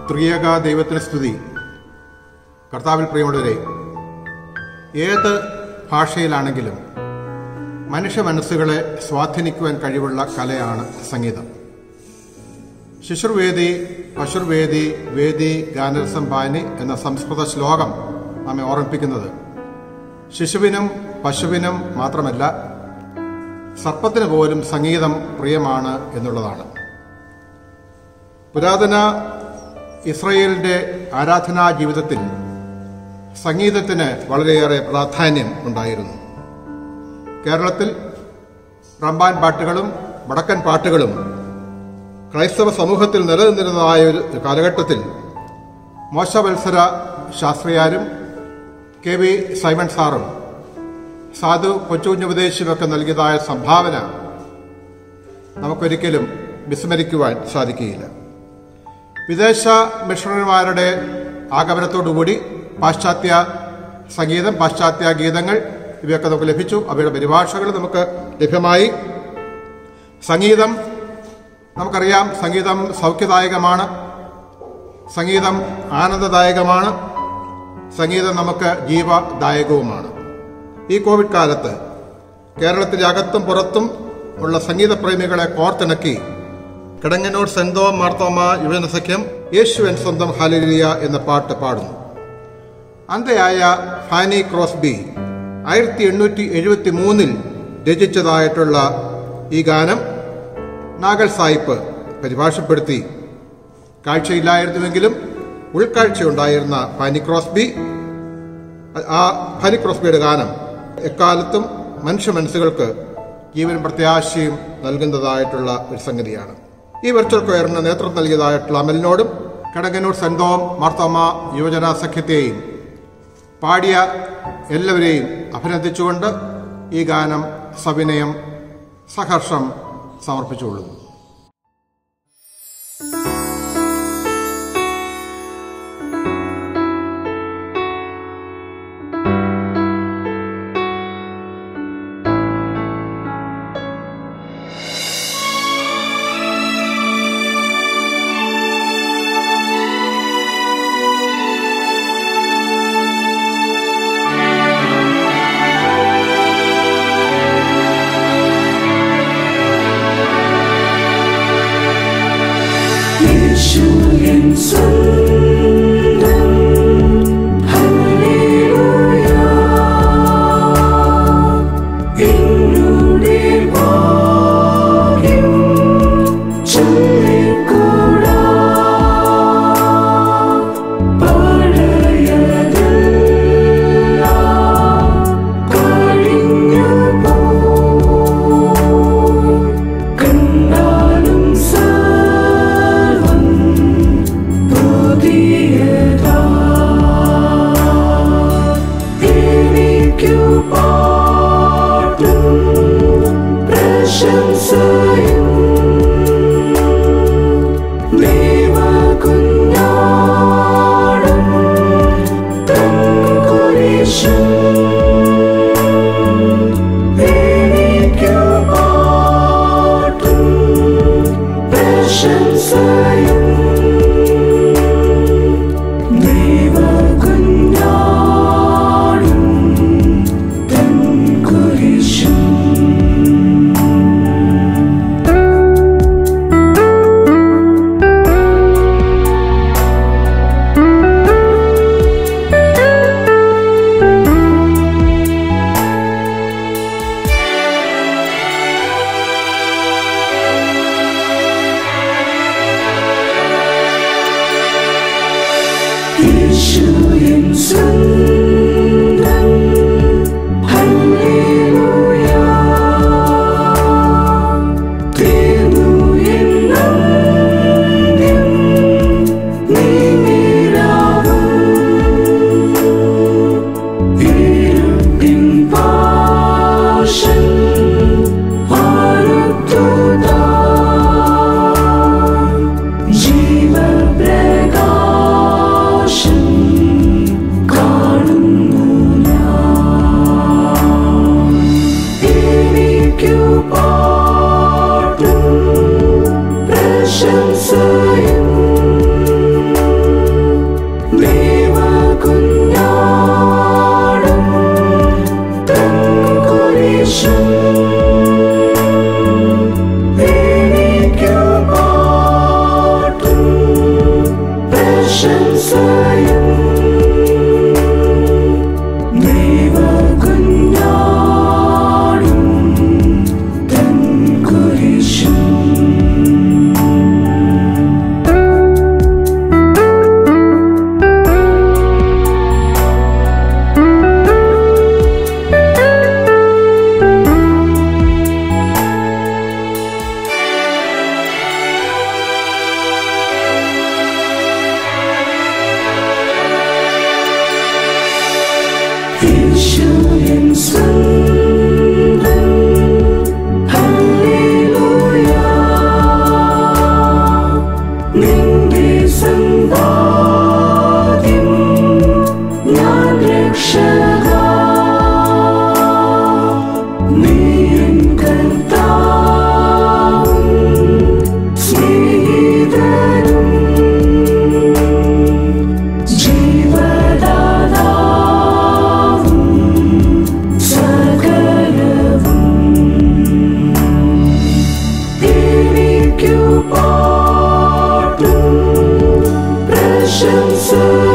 ത്രിയേക ദൈവത്തിന് സ്തുതി കർത്താവിൽ പ്രിയമുള്ളവരെ ഏത് ഭാഷയിലാണെങ്കിലും മനുഷ്യ മനസ്സുകളെ സ്വാധീനിക്കുവാൻ കഴിവുള്ള കലയാണ് സംഗീതം ശിശുർവേദി പശുർവേദി വേദി ഗാനരസം പാനി എന്ന സംസ്കൃത ശ്ലോകം നമ്മെ ഓർമ്മിപ്പിക്കുന്നത് ശിശുവിനും പശുവിനും മാത്രമല്ല സർപ്പത്തിന് പോലും സംഗീതം പ്രിയമാണ് എന്നുള്ളതാണ് പുരാതന ഇസ്രയേലിന്റെ ആരാധനാ ജീവിതത്തിൽ സംഗീതത്തിന് വളരെയേറെ പ്രാധാന്യം ഉണ്ടായിരുന്നു കേരളത്തിൽ റമ്പാൻ പാട്ടുകളും വടക്കൻ പാട്ടുകളും ക്രൈസ്തവ സമൂഹത്തിൽ നിലനിന്നിരുന്നതായ ഒരു കാലഘട്ടത്തിൽ മോശവത്സര ശാസ്ത്രിയാരും കെ വി സൈമൺ സാറും സാധു കൊച്ചുകുഞ്ഞുപദേശിയുമൊക്കെ നൽകിയതായ സംഭാവന നമുക്കൊരിക്കലും വിസ്മരിക്കുവാൻ സാധിക്കുകയില്ല വിദേശ മിഷണറിമാരുടെ ആഗമനത്തോടുകൂടി പാശ്ചാത്യ സംഗീതം പാശ്ചാത്യ ഗീതങ്ങൾ ഇവയൊക്കെ നമുക്ക് ലഭിച്ചു അവയുടെ പരിഭാഷകൾ നമുക്ക് ലഭ്യമായി സംഗീതം നമുക്കറിയാം സംഗീതം സൗഖ്യദായകമാണ് സംഗീതം ആനന്ദദായകമാണ് സംഗീതം നമുക്ക് ജീവദായകവുമാണ് ഈ കോവിഡ് കാലത്ത് കേരളത്തിലെ അകത്തും പുറത്തും ഉള്ള സംഗീത പ്രേമികളെ കോർത്തിണക്കി കിടങ്ങന്നൂർ സെന്തോ മാർത്തോമ യുവജന സഖ്യം യേശുവൻ സ്വന്തം ഹാലിലിയ എന്ന പാട്ട് പാടുന്നു അന്തയായ ഫാനി ക്രോസ്ബി ആയിരത്തി എണ്ണൂറ്റി എഴുപത്തി മൂന്നിൽ രചിച്ചതായിട്ടുള്ള ഈ ഗാനം നാഗൽ സായിപ്പ് പരിഭാഷപ്പെടുത്തി കാഴ്ചയില്ലായിരുന്നുവെങ്കിലും ഉൾക്കാഴ്ചയുണ്ടായിരുന്ന ഫാനി ക്രോസ്ബി ആ ഫാനി ക്രോസ്ബിയുടെ ഗാനം എക്കാലത്തും മനുഷ്യ മനസ്സുകൾക്ക് ജീവനും പ്രത്യാശയും നൽകുന്നതായിട്ടുള്ള ഒരു സംഗതിയാണ് ഈ വെർച്വൽ കൊയറിന് നേതൃത്വം നൽകിയതായിട്ടുള്ള അമലിനോടും കടങ്ങന്നൂർ സെന്തോം മാർത്തോമ യുവജന സഖ്യത്തെയും പാടിയ എല്ലാവരെയും അഭിനന്ദിച്ചുകൊണ്ട് ഈ ഗാനം സവിനയം സഹർഷം സമർപ്പിച്ചുകൊള്ളുന്നു പ്രശംസയും യേശുവിൻ സ്വന്തം ഹല്ലേലൂയ നിന്റെ സമ്പാദ്യം ഞാൻ രക്ഷക നീ എൻ കർത്താവും സ്നേഹിതനും ജീവദാതാവും സകലവും എനിക്കു പാട്ടും പ്രശംസയും